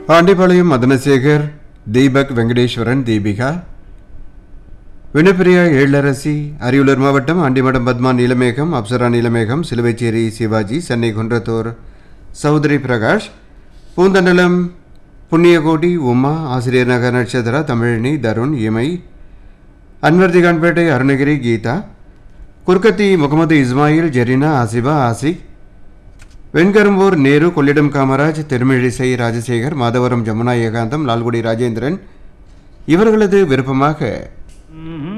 ஆண்டிபாளையம் மதனசேகர் தீபக் வெங்கடேஸ்வரன் தீபிகா வினப்பிரியா ஏழரசி அரியலூர் மாவட்டம் ஆண்டிமடம் பத்மா நீலமேகம் அப்சரா நீலமேகம் சிலுவைச்சேரி சிவாஜி சென்னை குன்றத்தூர் சௌதரி பிரகாஷ் பூந்தண்டலம் புண்ணியகோடி உமா ஆசிரியர் நகர் நட்சத்திரா தமிழினி தருண் இமை அன்வர் திகான்பேட்டை அருணகிரி கீதா குர்கத்தி முகமது இஸ்மாயில் ஜெரினா ஆசிபா ஆசிக் வெண்கரும்பூர் நேரு கொள்ளிடம் காமராஜ் திருமிழிசை ராஜசேகர் மாதவரம் ஜமுனா ஏகாந்தம் லால்குடி ராஜேந்திரன் இவர்களது விருப்பமாக